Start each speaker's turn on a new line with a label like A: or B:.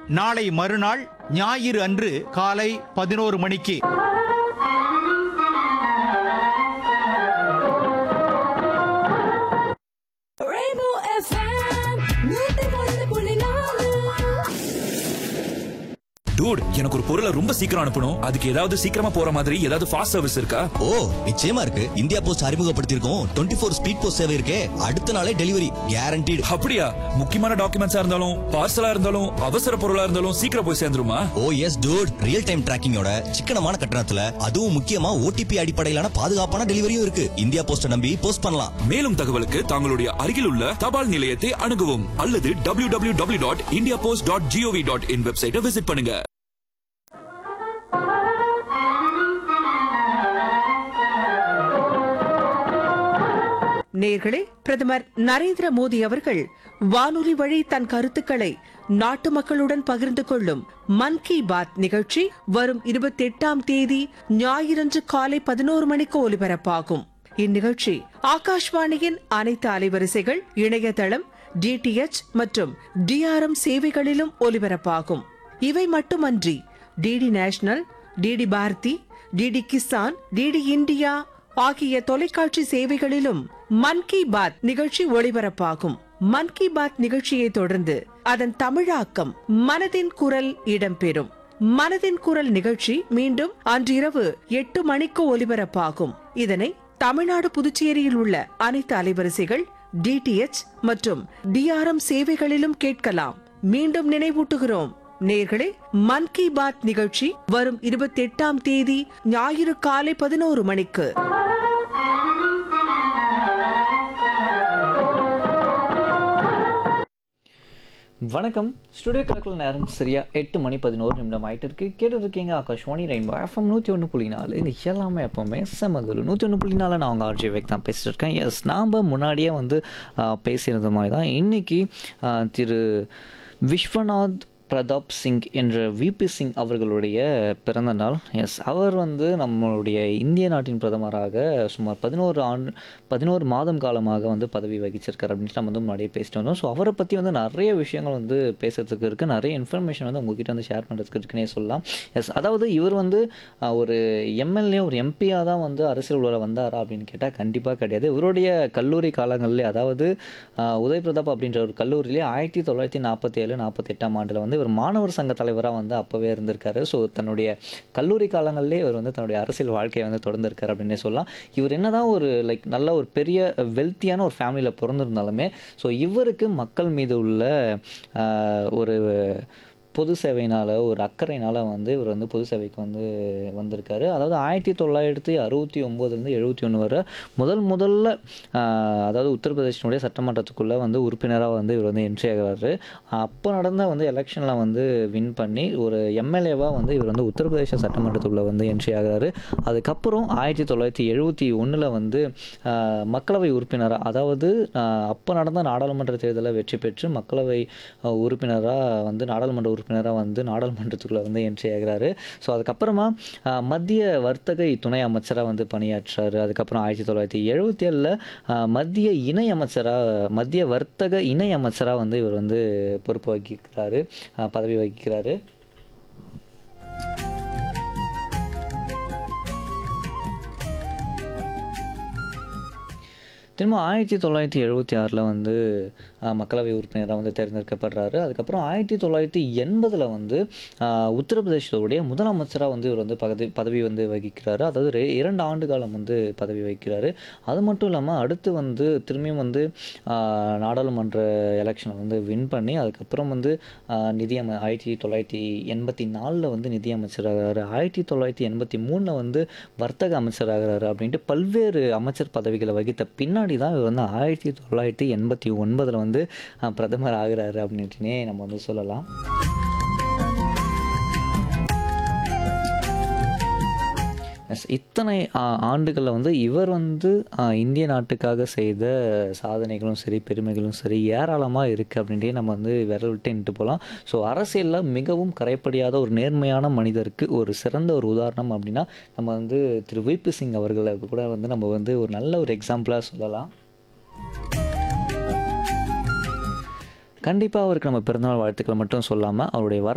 A: நாளை மறுநாள் ஞாயிறு அன்று காலை பதினோரு மணிக்கு
B: Rainbow FM, நூத்தி ஒன்று புள்ளி நாலு
C: டூட் எனக்கு ஒரு பொருளை ரொம்ப சீக்கிரம் அனுப்பணும் அதுக்கு ஏதாவது சீக்கிரமா போற மாதிரி ஏதாவது ஃபாஸ்ட் சர்வீஸ் இருக்கா
D: ஓ நிச்சயமா இருக்கு இந்தியா போஸ்ட் அறிமுகப்படுத்தியிருக்கோம் டுவெண்ட்டி ஃபோர் ஸ்பீட் போஸ்ட் சேவை இருக்கே அடுத்த நாளே டெலிவரி கேரண்டீடு
C: அப்படியா முக்கியமான டாக்குமெண்ட்ஸா இருந்தாலும் பார்சலா இருந்தாலும் அவசர பொருளா இருந்தாலும் சீக்கிரம் போய் சேர்ந்துருமா
D: oh yes dude real time டிராக்கிங்கோட சிக்கனமான கட்டணத்துல அதுவும் முக்கியமா ஓடிபி அடிப்படையிலான பாதுகாப்பான டெலிவரியும் இருக்கு இந்தியா போஸ்ட நம்பி போஸ்ட் பண்ணலாம்
C: மேலும் தகவலுக்கு தங்களுடைய அருகில் உள்ள தபால் நிலையத்தை அணுகவும் அல்லது W W W dot India Post dot G O V dot in வெப்சைட்டை விசிட் பண்ணுங்க
E: நேர்களே பிரதமர் நரேந்திர மோடி அவர்கள் வானொலி வழி தன் கருத்துக்களை நாட்டு மக்களுடன் பகிர்ந்து கொள்ளும் மன் கி பாத் நிகழ்ச்சி வரும் இருபத்தி எட்டாம் தேதி ஞாயிறன்று காலை பதினோரு மணிக்கு ஒலிபரப்பாகும் இந்நிகழ்ச்சி ஆகாஷ்வாணியின் அனைத்து அலைவரிசைகள் இணையதளம் டிடிஎச் மற்றும் டிஆர்எம் சேவைகளிலும் ஒலிபரப்பாகும் இவை மட்டுமன்றி DD National DD Bharati DD Kisan DD India ஆகிய தொலைக்காட்சி சேவைகளிலும் மன் கி பாத் நிகழ்ச்சி ஒளிபரப்பாகும் மன் கி பாத் நிகழ்ச்சியை தொடர்ந்து அதன் தமிழாக்கம் மனதின் குரல் இடம்பெறும் மனதின் குரல் நிகழ்ச்சி மீண்டும் அன்றிரவு எட்டு மணிக்கு ஒலிபரப்பாகும் இதனை தமிழ்நாடு புதுச்சேரியில் உள்ள அனைத்து அலைவரிசைகள் டிடிஎச் மற்றும் டிஆர்எம் சேவைகளிலும் கேட்கலாம் மீண்டும் நினைவூட்டுகிறோம் நேர்களே மன் கி பாத் நிகழ்ச்சி வரும் இருபத்தி எட்டாம் தேதி ஞாயிறு காலை பதினோரு மணிக்கு
F: வணக்கம் ஸ்டுடியோ கிழக்கில் நேரம் சரியா எட்டு மணி பதினோரு நிமிடம் ஆயிட்டு இருக்கு கேட்டு இருக்கீங்க ஆகாஷ்வாணி ரெயின்போ எஃப்எம் நூற்றி ஒன்று புள்ளி நாலு இந்த எல்லாமே எப்போவுமே செமகுரு நூற்றி ஒன்று புள்ளி நாலு நான் அவங்க ஆர்ஜி வேக் தான் பேசிட்டு இருக்கேன் எஸ் நாம் முன்னாடியே வந்து ஆஹ், பேசியிருந்த மாதிரி தான் இன்னைக்கு ஆஹ், திரு விஸ்வநாத் பிரதாப் சிங் என்ற விபி சிங் அவர்களுடைய பிறந்த நாள் எஸ் அவர் வந்து நம்மளுடைய இந்திய நாட்டின் பிரதமராக சுமார் பதினோரு ஆண்டு பதினோரு மாதம் காலமாக வந்து பதவி வகிச்சிருக்காரு அப்படின்ட்டு நம்ம வந்து முன்னாடியே பேசிட்டு வந்தோம் ஸோ அவரை பற்றி வந்து நிறைய விஷயங்கள் வந்து பேசுறதுக்கு இருக்குது நிறைய இன்ஃபர்மேஷன் வந்து உங்ககிட்ட வந்து ஷேர் பண்ணுறதுக்கு இருக்குன்னே சொல்லலாம் எஸ் அதாவது இவர் வந்து ஆஹ், ஒரு எம்எல்ஏ ஒரு எம்பியாக தான் வந்து அரசியல் உள்ள வந்தாரா அப்படின்னு கேட்டால் கண்டிப்பாக கிடையாது இவருடைய கல்லூரி காலங்களிலே அதாவது ஆஹ், உதய் பிரதாப் அப்படின்ற ஒரு கல்லூரியிலே ஆயிரத்தி தொள்ளாயிரத்தி நாற்பத்தி ஏழு நாற்பத்தி எட்டாம் ஆண்டில் வந்து இவர் மாணவர் சங்க தலைவராக வந்து அப்போவே இருந்திருக்காரு ஸோ தன்னுடைய கல்லூரி காலங்களிலே இவர் வந்து தன்னுடைய அரசியல் வாழ்க்கையை வந்து தொடர்ந்திருக்காரு அப்படின்னே சொல்லலாம் இவர் என்னதான் ஒரு லைக் நல்ல ஒரு பெரிய வெல்த்தியான ஒரு ஃபேமிலியில் பிறந்திருந்தாலுமே ஸோ இவருக்கு மக்கள் மீது உள்ள ஆஹ், ஒரு பொது சேவையினால் ஒரு அக்கறையினால் வந்து இவர் வந்து பொது சேவைக்கு வந்து வந்திருக்காரு அதாவது ஆயிரத்தி தொள்ளாயிரத்தி அறுபத்தி ஒம்போதுலேருந்து எழுபத்தி ஒன்று வரை முதல் முதல்ல ஆஹ், அதாவது உத்தரப்பிரதேசனுடைய சட்டமன்றத்துக்குள்ளே வந்து உறுப்பினராக வந்து இவர் வந்து என்ட்ரி ஆகிறாரு அப்போ நடந்த வந்து எலெக்ஷனில் வந்து வின் பண்ணி ஒரு எம்எல்ஏவாக வந்து இவர் வந்து உத்தரப்பிரதேச சட்டமன்றத்துக்குள்ளே வந்து என்ட்ரி ஆகிறாரு அதுக்கப்புறம் ஆயிரத்தி தொள்ளாயிரத்தி எழுபத்தி ஒன்றில் வந்து ஆஹ், மக்களவை உறுப்பினராக அதாவது ஆஹ், அப்போ நடந்த நாடாளுமன்ற தேர்தலில் வெற்றி பெற்று மக்களவை உறுப்பினராக வந்து நாடாளுமன்ற உறுப்பினராக வந்து நாடாளுமன்றத்துக்குள்ளே வந்து என்ட்ரி ஆகிறாரு ஸோ அதுக்கப்புறமா ஆஹ், மத்திய வர்த்தக துணை அமைச்சராக வந்து பணியாற்றுறாரு அதுக்கப்புறம் ஆயிரத்தி தொள்ளாயிரத்தி எழுபத்தி ஏழில் மத்திய இணை அமைச்சராக மத்திய வர்த்தக இணை அமைச்சராக வந்து இவர் வந்து பொறுப்பு வகிக்கிறாரு ஆஹ், பதவி வகிக்கிறாரு திரும்ப ஆயிரத்தி தொள்ளாயிரத்தி எழுபத்தி ஆறில் வந்து ஆஹ், மக்களவை உறுப்பினராக வந்து தேர்ந்தெடுக்கப்படுறாரு அதுக்கப்புறம் ஆயிரத்தி தொள்ளாயிரத்தி எண்பதில் வந்து ஆஹ், உத்தரப்பிரதேசத்துடைய முதலமைச்சராக வந்து இவர் வந்து பதவி பதவி வந்து வகிக்கிறாரு அதாவது ரெ- இரண்டு ஆண்டு காலம் வந்து பதவி வகிக்கிறாரு அது மட்டும் இல்லாமல் அடுத்து வந்து திரும்பியும் வந்து ஆஹ், நாடாளுமன்ற எலெக்ஷனை வந்து வின் பண்ணி அதுக்கப்புறம் வந்து ஆஹ், நிதியம ஆயிரத்தி தொள்ளாயிரத்தி எண்பத்தி நாலில் வந்து நிதியமைச்சராகிறாரு ஆயிரத்தி தொள்ளாயிரத்தி எண்பத்தி மூணில் வந்து வர்த்தக அமைச்சராகிறாரு அப்படின்ட்டு பல்வேறு அமைச்சர் பதவிகளை வகித்த பின்னாடி தான் இவர் வந்து ஆயிரத்தி தொள்ளாயிரத்தி எண்பத்தி ஒன்பதில் வந்து ஆஹ், பிரதமர் ஆகிறாரு அப்படின்ட்டுனே நம்ம வந்து சொல்லலாம் எஸ் இத்தனை ஆண்டுகளில் வந்து இவர் வந்து ஆ, இந்திய நாட்டுக்காக செய்த சாதனைகளும் சரி பெருமைகளும் சரி ஏராளமாக இருக்குது அப்படின்ட்டே நம்ம வந்து விரல் விட்டு நின்று போகலாம் ஸோ அரசியலில் மிகவும் கரைப்படியாத ஒரு நேர்மையான மனிதருக்கு ஒரு சிறந்த ஒரு உதாரணம் அப்படின்னா நம்ம வந்து திரு விபி சிங் அவர்களை கூட வந்து நம்ம வந்து ஒரு நல்ல ஒரு எக்ஸாம்பிளாக சொல்லலாம் கண்டிப்பாக அவருக்கு நம்ம பிறந்தநாள் வாழ்த்துக்களை மட்டும் சொல்லாமல் அவருடைய வர